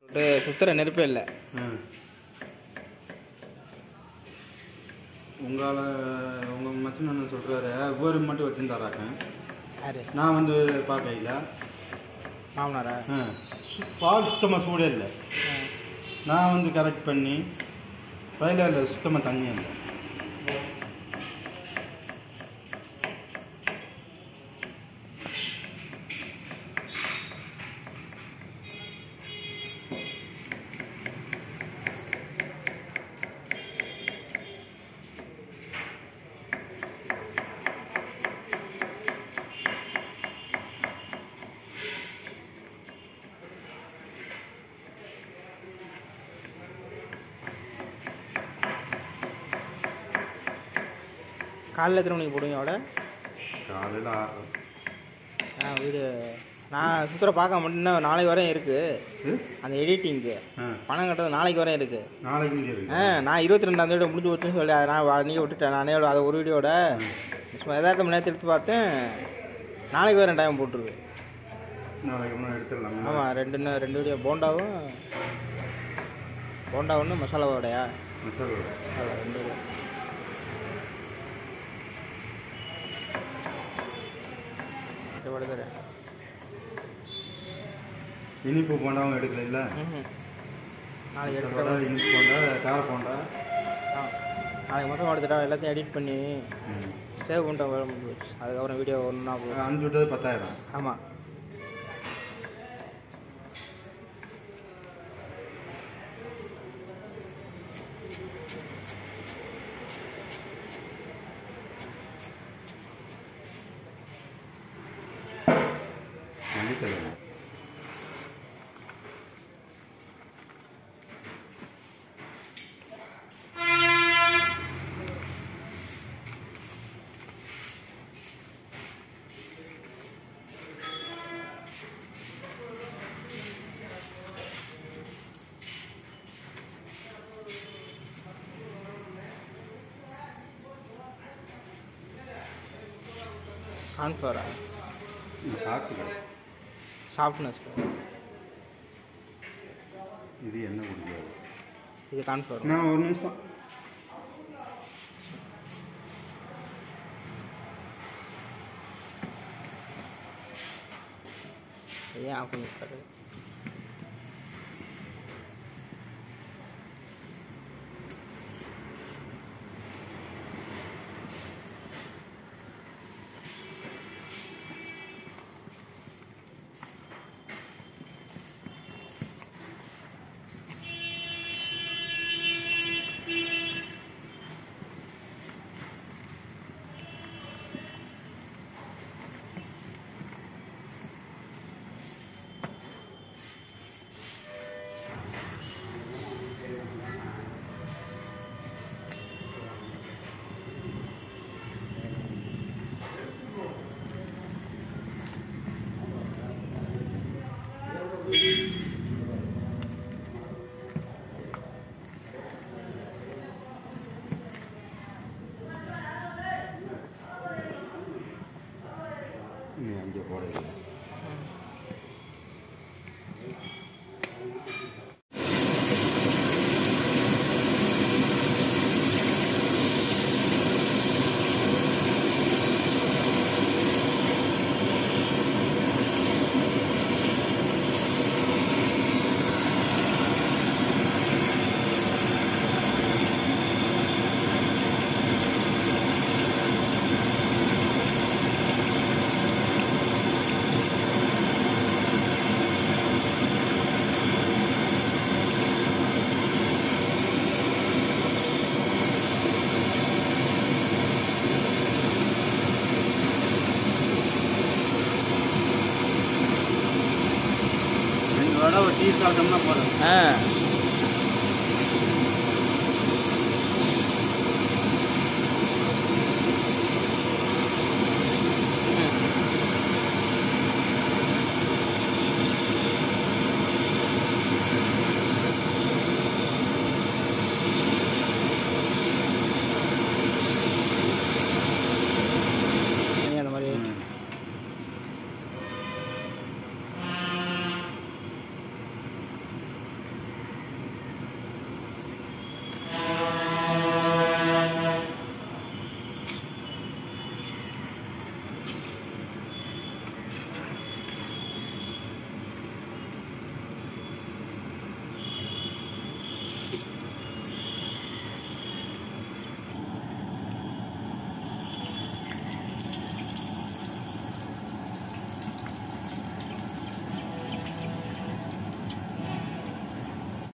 ஒரு சுத்துற நெருப்பே இல்லை உங்களால் உங்கள் மச்சன் என்ன சொல்கிறாரு ஒரு மட்டும் வச்சுருந்தாராக்க யாரு நான் வந்து பார்க்கல மாமனாரா பால் சுத்தமாக சூடே இல்லை நான் வந்து கரெக்ட் பண்ணி வயலில் சுத்தமாக தண்ணி இல்லை காலைல எத்தனை மணிக்கு போடுவீங்க அவட காலையில் ஆறு ஆ வீடு நான் சுத்துற பார்க்க மட்டும் இன்னும் நாளைக்கு வரையும் இருக்குது அந்த எடிட்டிங்க்கு ஆ பணம் கட்டுறது நாளைக்கு வரையும் இருக்குது நாளைக்கு இங்கே ஆ இருக்கு நான் இருபத்தி ரெண்டாம் தேதி முடிஞ்சு போச்சுன்னு சொல்லி அதை நான் வா- நீங்க விட்டுட்டேன் நானே அதை ஒரு வீடியோட சும்மா எதார்த்தம் நேரத்தை எடுத்து பார்த்தேன் நாளைக்கு வரையும் டைம் போட்டிருக்கு நாளைக்கு ஒன்றும் எடுத்துடலாம் ஆமாம் ரெண்டு இன்னும் ரெண்டு வீடியோ போண்டாவும் போண்டா ஒன்று மசாலா வடையா மசாலா மசாலா ரெண்டு வீடியோ இது வடை தரேன் இனிப்பு போண்டாவும் எடுக்கல இல்லை ம்ஹும். நாளைக்கு வடை, எடுத்துட்டா இனிப்பு போண்டா கார போண்டா ஆ. நாளைக்கு மொத்தம் எடுத்துட்டா எல்லாத்தையும் எடிட் பண்ணி ம். சேவ் பண்ணிட்டு வேலை முடிஞ்சு போச்சு அதுக்கப்புறம் வீடியோ ஒன்றா போகும் அனுப்பிச்சு விட்டது பத்தாயிரம் ஆமாம் மல்லிக்கிழமை கான்ஃப்ளவரா சாப்பிட்டு சாஃப்ட்னஸ் இது என்ன குடிக்காது இது கான்ஃப்ளவர் நான் ஒரு நிமிஷம் ஏன் ஆஃப் பண்ணிருக்காரு நீ அங்கே போட ரெண்டு வடை ஒரு டீ சாப்பிட்டோம்னா போதும் ஆ